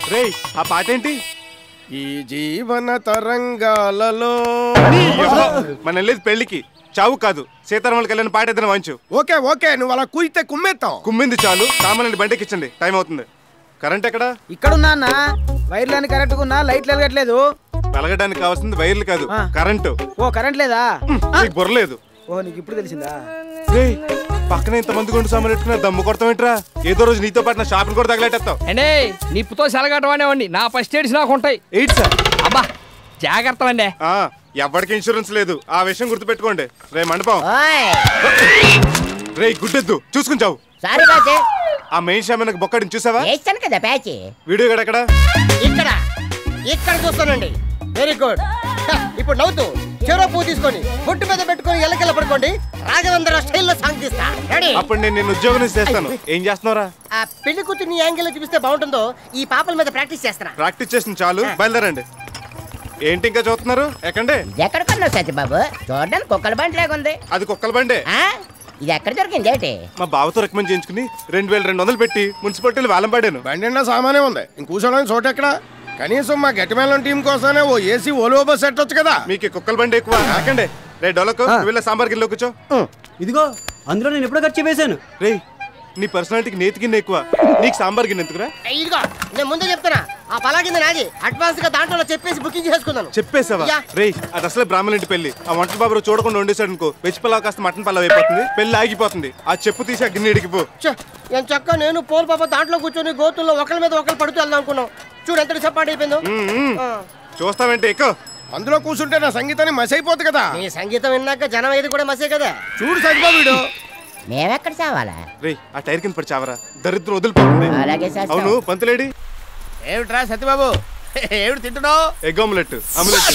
రేయ్ ఆ పాట ఏంటి ఈ జీవన తరంగాలలో మన వెళ్ళేది పెళ్లికి చావు కాదు సీతారాములకి వెళ్ళిన పాట ఏదైనా వాయించు ఓకే ఓకే నువ్వు అలా కూయితే కుమ్మేస్తాం కుమ్మింది చాలు సామాన్యుడి బండికి ఇచ్చండి టైం అవుతుంది కరెంట్ ఎక్కడ ఇక్కడున్నా అన్న వైర్లని కరెక్ట్గా ఉన్నా లైట్లు వెలగట్లేదు వెలగడానికి కావాల్సింది వైర్లు కాదు ఆ. కరెంటు ఓ కరెంట్ లేదా నీకు బుర్రలేదు ఓ నీకు ఇప్పుడు తెలిసిందా రేయ్ పక్కన ఇంత మంది గుండు సామాన్లు పెట్టుకున్నా దమ్ము కొడతామేంట్రా ఏదో రోజు నీతో పాటు నా షాపింగ్ కూడా తగలేటేస్తావు అండి నిప్పుతో సెలగటం అనేవాడిని నా ఫస్ట్ ఎయిడ్స్ నాకు ఉంటాయి ఎయిట్ సార్ అబ్బా జాగ్రత్త అండి ఆ, ఎవ్వడికి ఇన్సూరెన్స్ లేదు ఆ విషయం గుర్తుపెట్టుకోండి రే మండపం ఓయ్ రే గుడ్డెద్దు చూసుకుని చావు సారీ బాచే ఆ మెయిన్ షామీనకు బొక్కడిని చూసావా వేస్తాను కదా ప్యాచ్ వీడియో కూడా ఎక్కడ ఇక్కడ ఇక్కడ చూస్తానండి వెరీ గుడ్ ఇప్పుడు నవ్వుతూ చెరో పువ్వు తీసుకొని బొట్టు మీద పెట్టుకొని ఎల్లకెళ్ళ పడుకోండి రాఘవేంద్ర స్టైల్లో సాంగ్ తీస్తా రెడీ అప్పుడు నేను నిన్ను ఉద్యోగం నుంచి చేస్తాను ఏం చేస్తున్నారా ఆ పెళ్లి కూతుర్ని యాంగిల్ లో చూపిస్తే బాగుంటుందో ఈ పాపల మీద ప్రాక్టీస్ చేస్తున్నా ప్రాక్టీస్ చేసిన చాలు బయలుదేరండి ఏంటి ఇంకా చూస్తున్నారు ఎక్కండి ఇది ఎక్కడ కొన్నావు సత్యబాబు చూడడానికి కుక్కల బండి లాగుంది అది కుక్కల బండి ఆ? ఇది ఎక్కడ దొరికింది ఏంటి మా బావతో రికమెండ్ చేయించుకుని రెండు వేల రెండు వందలు పెట్టి మున్సిపాలిటీలు వేలం పడాను బండి నిండా సామానే ఉంది ఇంక కూర్చోడానికి చోటు ఎక్కడ కనీసం మా గట్టిమేళం టీం కోసమే ఓ ఏసీ ఓలో బస్ ఎట్టొచ్చు కదా మీకు ఈ కుక్కల బండి ఎక్కువ ఎక్కండి రే డొలకు వీళ్ళ సాంబార్ గిన్నెలో కూర్చో ఇదిగో అందులో నేను ఎప్పుడో ఖర్చు వేశాను రే నీ పర్సనాలిటీకి నేతి గిన్నె ఎక్కువ నీకు సాంబార్ గిన్నె ఎందుకురా ఏ, ఇదిగో నేను ముందే చెప్తున్నా ఆ పలాగింది నాది అడ్వాన్స్ గా దాంట్లో చెప్పేసి బుకింగ్ చేసుకున్నాను చెప్పేసావా యా. రే అది అసలే బ్రాహ్మణ ఇంటి పెళ్లి ఆ వంట బాబు చూడకుండా వండేశాడు అనుకో వెజ్ పలావ్ కాస్త మటన్ పలావ్ అయిపోతుంది పెళ్లి ఆగిపోతుంది ఆ చెప్పు తీసి ఆ గిన్నె ఇడిగిపో ఛ, నేను చక్క నేను పోల్ పాప దాంట్లో కూర్చొని గోతుల్లో ఒకరి మీద ఒకరు పడుతూ వెళ్దాం అనుకున్నాం చూడు ఎంత డిసప్పాయింట్ అయిపోయిందో ఆ. చూస్తావేంటి ఎక్కువ అందులో కూర్చుంటే నా సంగీతాన్ని మసి అయిపోతుంది కదా నీ సంగీతం విన్నాక జనం ఏది కూడా మసే కదా చూడు సరిపోదు వీడు మేమెక్కడ చావాలా రే ఆ టైర్ కింద పడి చావరా దరిద్రం వదిలిపోతుంది అలాగే చేస్తాం. అవును పంతులేడి ఏమిట్రా సత్యబాబు ఏమిటి తింటున్నావు egg omelette omelette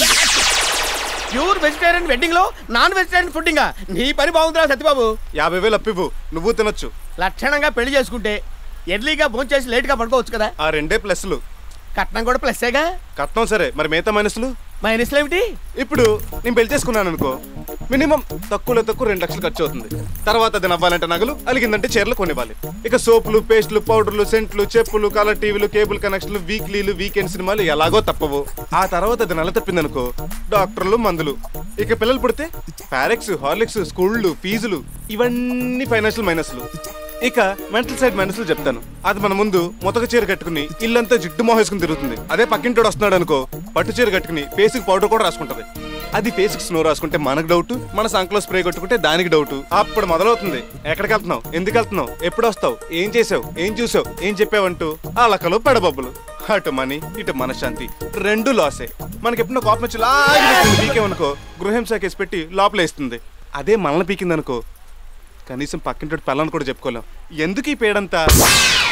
pure vegetarian wedding లో నాన్ వెజిటేరియన్ ఫుడ్డింగ్ నీ పని బాగుందిరా సత్యబాబు యాభై వేలు అప్పివ్వు నువ్వు తినొచ్చు లక్షణంగా పెళ్లి చేసుకుంటే ఎర్లీగా భోంచేసి చేసి లేట్ గా పడుకోవచ్చు కదా ఆ రెండే ప్లస్లు కట్నం కూడా ప్లస్సేగా కట్నం సరే మరి మిగతా మైనస్లు మైనస్లు ఏమిటి ఇప్పుడు నేను పెళ్లి చేసుకున్నాను అనుకో మినిమం తక్కువలో తక్కువ రెండు లక్షలు ఖర్చు అవుతుంది తర్వాత అది నవ్వాలంటే నగలు అలిగిందంటే చీరలు కొనివ్వాలి ఇక సోపులు పేస్టులు పౌడర్లు సెంట్లు చెప్పులు కలర్ టీవీలు కేబుల్ కనెక్షన్లు వీక్లీలు వీకెండ్ సినిమాలు ఎలాగో తప్పవు ఆ తర్వాత అది నెల తప్పిందనుకో డాక్టర్లు మందులు ఇక పిల్లలు పుడితే పారెక్స్ హార్లిక్స్ స్కూళ్ళు ఫీజులు ఇవన్నీ ఫైనాన్షియల్ మైనస్లు ఇక మెంటల్ సైడ్ మైనస్లు చెప్తాను అది మన ముందు మొతక చీర కట్టుకుని ఇల్లంతా జిడ్డు మోహేసుకుని తిరుగుతుంది అదే పక్కింటోడు వస్తున్నాడు అనుకో పట్టు చీర కట్టుకుని ఫేస్కి పౌడర్ కూడా రాసుకుంటది అది ఫేస్కి స్నో రాసుకుంటే మనకు డౌట్ మన సంకలో స్ప్రే కొట్టుకుంటే దానికి డౌట్ అప్పుడు మొదలవుతుంది ఎక్కడికి వెళ్తున్నావు ఎందుకు వెళ్తున్నావు ఎప్పుడు వస్తావు ఏం చేసావు ఏం చూసావు ఏం చెప్పావంటూ ఆ లక్కలో పెడబబ్బులు అటు మనీ ఇటు మనశ్శాంతి రెండు లాసే మనకి ఎప్పుడో కోపం వచ్చి లాగి పీకేమనుకో గృహహింస కేసు పెట్టి లోపలేస్తుంది అదే మనల్ని పీకిందనుకో కనీసం పక్కింటి పిల్లని కూడా చెప్పుకోలేం ఎందుకు ఈ పేడంతా